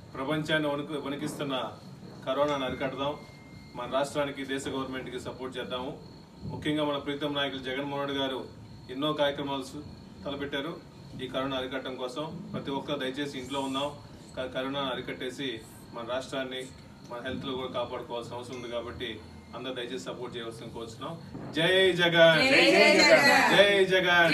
ప్రపంచాన్ని వణుకు వణికిస్తున్న కరోనాను అరికడదాం మన రాష్ట్రానికి దేశ గవర్నమెంట్కి సపోర్ట్ చేద్దాము ముఖ్యంగా మన ప్రీతం నాయకులు జగన్మోహన్ రెడ్డి గారు ఎన్నో కార్యక్రమాలు సు- తలపెట్టారు ఈ కరోనా అరికట్టడం కోసం ప్రతి ఒక్కరు దయచేసి ఇంట్లో ఉందాం క- కరోనాను అరికట్టేసి మన రాష్ట్రాన్ని మన హెల్త్ లో కూడా కాపాడుకోవాల్సిన అవసరం ఉంది కాబట్టి అందరు దయచేసి సపోర్ట్ చేయవలసిన కోరుతున్నాం జై జగన్ జై జగన్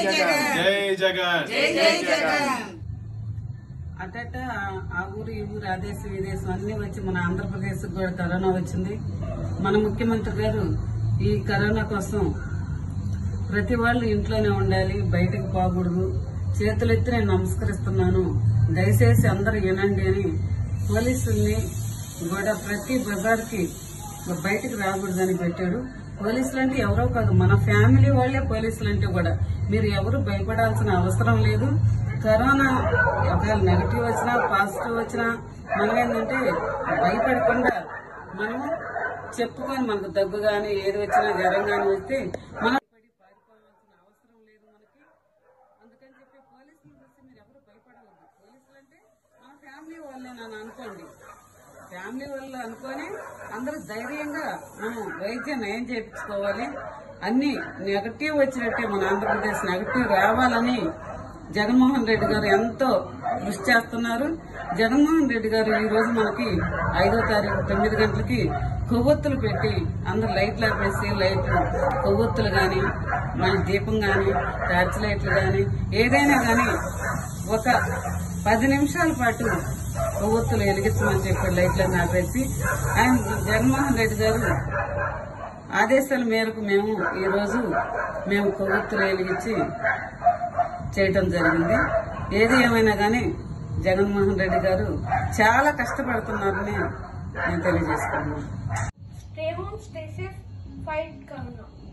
జై జగన్ అటట ఆ ఊరు ఈ ఊరు ఆ దేశం ఈ దేశం అన్ని వచ్చి మన ఆంధ్రప్రదేశ్ కూడా కరోనా వచ్చింది మన ముఖ్యమంత్రి గారు ఈ కరోనా కోసం ప్రతి వాళ్ళు ఇంట్లోనే ఉండాలి బయటకు పోకూడదు చేతులెత్తి నేను నమస్కరిస్తున్నాను దయచేసి అందరూ వినండి అని పోలీసుల్ని కూడా ప్రతి బజార్కి బయటకు రాకూడదని పెట్టాడు పోలీసులు అంటే ఎవరో కాదు మన ఫ్యామిలీ వాళ్ళే పోలీసులు అంటే కూడా మీరు ఎవరు భయపడాల్సిన అవసరం లేదు కరోనా ఒకవేళ నెగటివ్ వచ్చినా పాజిటివ్ వచ్చినా మనం ఏంటంటే భయపడకుండా మనము చెప్పుకొని మనకు దగ్గు గాని ఏది వచ్చినా జ్వరం గాని వస్తే మనం భయపడి పారిపోవాల్సిన అవసరం లేదు మనకి అందుకని చెప్పి పోలీసులు చూసి మీరు ఎవరు భయపడవద్దు పోలీసులు అంటే మన ఫ్యామిలీ వాళ్ళే నన్ను అనుకోండి ఫ్యామిలీ వాళ్ళు అనుకొని అందరూ ధైర్యంగా మనం వైద్యం నయం చేయించుకోవాలి అన్ని నెగటివ్ వచ్చినట్టే మన ఆంధ్రప్రదేశ్ నెగటివ్ రావాలని జగన్మోహన్ రెడ్డి గారు ఎంతో కృషి చేస్తున్నారు జగన్మోహన్ రెడ్డి గారు ఈ రోజు మనకి ఐదో తారీఖు తొమ్మిది గంటలకి కొవ్వొత్తులు పెట్టి అందరు లైట్లు ఆపేసి లైట్లు కొవ్వొత్తులు గాని మన దీపం గాని టార్చ్ లైట్లు గాని ఏదైనా గాని ఒక పది నిమిషాల పాటు కొవ్వొత్తులు వెలిగించమని చెప్పి లైట్లను ఆపేసి ఆయన జగన్మోహన్ రెడ్డి గారు ఆదేశాల మేరకు మేము ఈ రోజు మేము కొవ్వొత్తులు వెలిగించి చేయటం జరిగింది ఏది ఏమైనా కానీ జగన్మోహన్ రెడ్డి గారు చాలా కష్టపడుతున్నారని నేను తెలియజేసుకున్నాను Stay home, stay safe, fight corona.